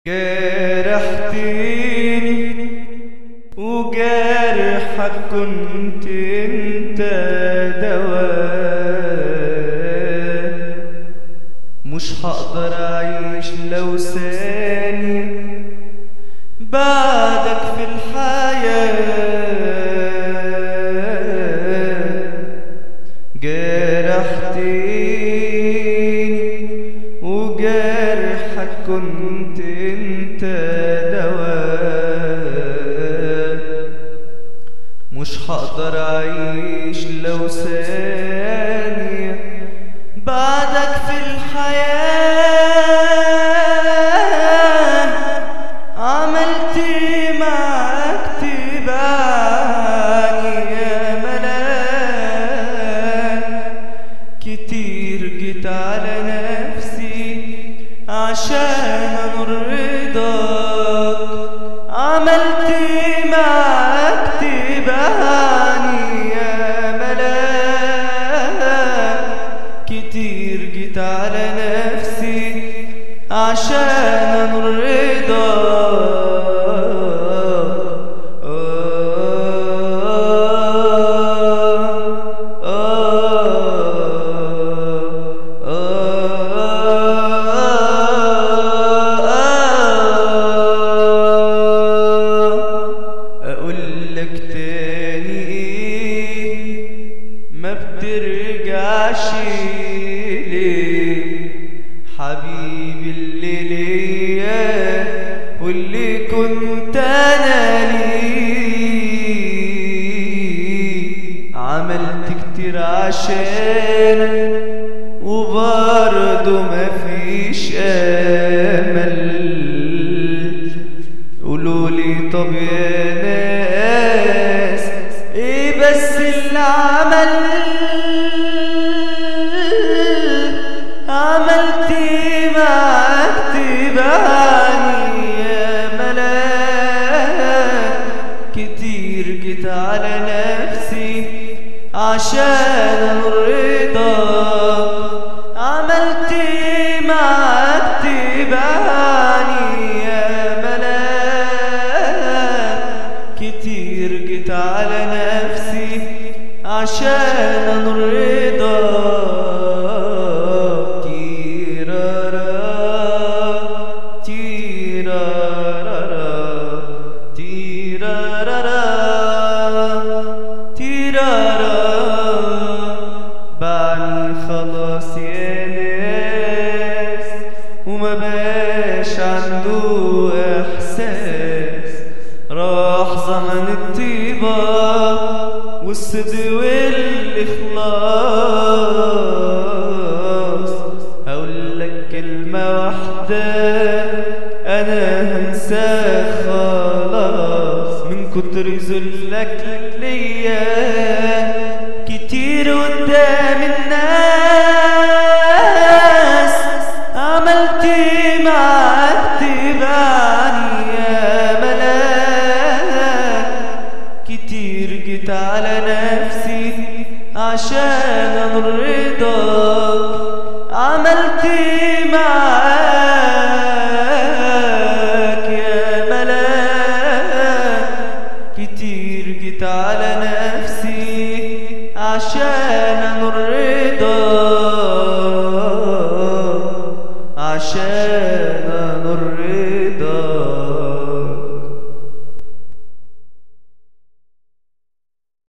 جرحتني وجرحك كنت انت دواء مش هقدر اعيش لو ثانية بعدك في الحياة جرحتني وجرحك كنت انت دواء مش هقدر اعيش لو ثانية بعدك في الحياة عملت معاك تبعني يا ملاك كتير جيت على نفسي عشان ارضاك عملت معاك تبعني يا ملاك كتير جيت على نفسي عشان ارضاك اقول لك تاني ايه ما بترجعش ليه حبيبي اللي ليا واللي كنت انا ليه عملت كتير عشانك وبرضه مفيش امل قولوا لي طب يا ناس ايه بس اللي عمل عملت معاك تبعني يا ملاك كتير جيت على نفسي عشان ارضاك عملت معاك تبعني يا ملاك كتير جيت على نفسي عشان ارضاك تيرارا تيرارا تيرارا تيرارا بعني خلاص يا ناس وما باش عنده احساس راح زمن الطيبة والصدق والاخلاص هقول لك كلمة واحدة انا هنساك خلاص من كتر ذلك ليا كتير قدام الناس